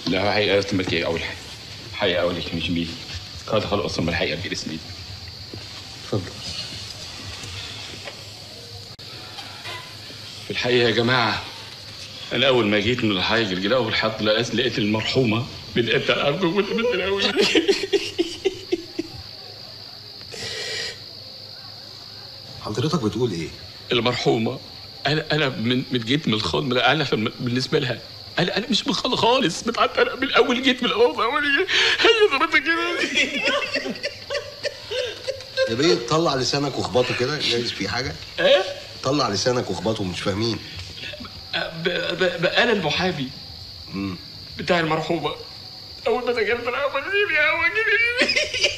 لا حقيقة تملكي أول حاجة حقيقة أول كان جميل هذا خلق أصلا من الحقيقة بالاسم اتفضل في الحقيقة يا جماعة أنا أول ما جيت من الحاجة لقيت أول حد لقيت لقيت المرحومة بنقت على الأرض وقلت من الأول حضرتك بتقول ايه المرحومة أنا أنا من من جيت من الخال من أنا في- بالنسبة لها أنا أنا مش من الخال خالص بتاعت أنا من الأول جيت من الأوضة أول هي ضربتها كده يا بيه طلع لسانك واخبطه كده جايز في حاجه إيه؟ طلع لسانك واخبطه مش فاهمين ب- ب- ب- أنا المحامي مم. بتاع المرحومة أول ما دخلت الأول يا أول